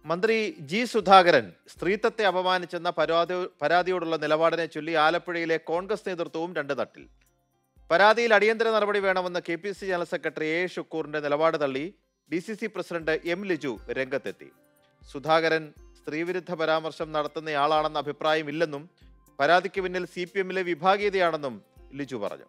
മന്ത്രി ജി സുധാകരൻ സ്ത്രീത്വത്തെ അപമാനിച്ചെന്ന പരാതി പരാതിയോടുള്ള നിലപാടിനെ ചൊല്ലി ആലപ്പുഴയിലെ കോൺഗ്രസ് നേതൃത്വവും രണ്ട് തട്ടിൽ പരാതിയിൽ അടിയന്തര നടപടി വേണമെന്ന് K P C general secretary A ഷുക്കൂറിന്റെ നിലപാട് തള്ളി D C C president M Liju രംഗത്തെത്തി സുധാകരൻ സ്ത്രീവിരുദ്ധ പരാമർശം നടത്തുന്നയാളാണെന്ന അഭിപ്രായമില്ലെന്നും പരാതിക്ക് പിന്നിൽ സി പി എമ്മിലെ വിഭാഗീയതയാണെന്നും ലിജു പറഞ്ഞു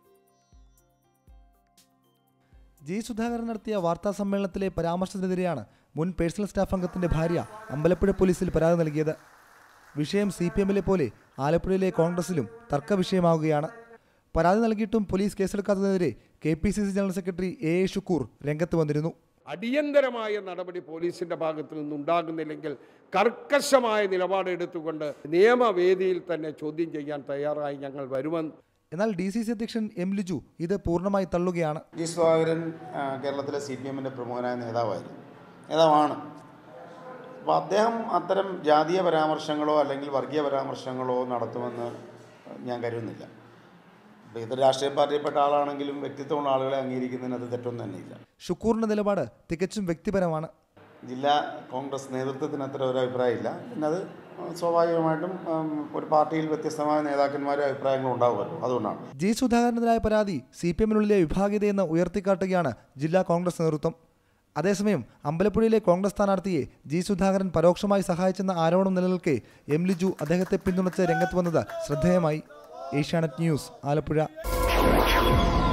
ജി സുധാകരൻ നടത്തിയ വാർത്താ സമ്മേളനത്തിലെ പരാമർശത്തിനെതിരെയാണ് മുൻ പേഴ്സണൽ സ്റ്റാഫ് അംഗത്തിന്റെ ഭാര്യ അമ്പലപ്പുഴ പോലീസിൽ പരാതി നൽകിയത് വിഷയം സി പി എമ്മിലെ പോലെ ആലപ്പുഴയിലെ കോൺഗ്രസിലും തർക്ക വിഷയമാവുകയാണ് പരാതി നൽകിയിട്ടും പോലീസ് കേസെടുക്കാത്തതിനെതിരെ K P C C general secretary A A Shukkoor രംഗത്ത് വന്നിരുന്നു അടിയന്തരമായ നടപടി പോലീസിന്റെ ഭാഗത്തു നിന്നുണ്ടാകുന്നില്ലെങ്കിൽ കർക്കശമായ നിലപാടെടുത്തുകൊണ്ട് നിയമവേദിയിൽ തന്നെ ചോദ്യം ചെയ്യാൻ തയ്യാറായി ഞങ്ങൾ വരുമെന്ന് എന്നാൽ ഡി സി സി അധ്യക്ഷൻ എം ലിജു ഇത് പൂർണ്ണമായി തള്ളുകയാണ് ജി സുധാകരൻ ആ, കേരളത്തിലെ സി പി എമ്മിൻ്റെ പ്രമുഖനായ നേതാവായിരുന്നു നേതാവാണ് അപ്പോൾ അദ്ദേഹം അത്തരം ജാതീയ പരാമർശങ്ങളോ അല്ലെങ്കിൽ വർഗീയ പരാമർശങ്ങളോ നടത്തുമെന്ന് ഞാൻ കരുതുന്നില്ല ഇപ്പോൾ ഇത് രാഷ്ട്രീയ പാർട്ടിയിൽപ്പെട്ട ആളാണെങ്കിലും വ്യക്തിത്വമുള്ള ആളുകളെ അംഗീകരിക്കുന്നതിന് അത് തെറ്റൊന്നും തന്നെയില്ല ഷുക്കൂറിന്റെ നിലപാട് തികച്ചും വ്യക്തിപരമാണ് ജില്ലാ കോൺഗ്രസ് നേതൃത്വത്തിന് അത്ര ഒരു അഭിപ്രായമില്ല പിന്നെ അത് സ്വാഭാവികമായിട്ടും ഉം, ഒരു പാർട്ടിയിൽ വ്യത്യസ്തമായ നേതാക്കന്മാരും അഭിപ്രായങ്ങളും ഉണ്ടാവുമല്ലോ അതുകൊണ്ടാണ് ജി സുധാകരനെതിരായ പരാതി സി പി എമ്മിനുള്ളിലെ വിഭാഗീയതയെന്ന് ഉയർത്തിക്കാട്ടുകയാണ് ജില്ലാ കോൺഗ്രസ് നേതൃത്വം അതേസമയം അമ്പലപ്പുഴയിലെ കോൺഗ്രസ് സ്ഥാനാർത്ഥിയെ ജി സുധാകരൻ പരോക്ഷമായി സഹായിച്ചെന്ന ആരോപണം നിലനിൽക്കെ എം ലിജു അദ്ദേഹത്തെ പിന്തുണച്ച് രംഗത്ത് വന്നത് ശ്രദ്ധേയമായി ഏഷ്യാനെറ്റ് ന്യൂസ് ആലപ്പുഴ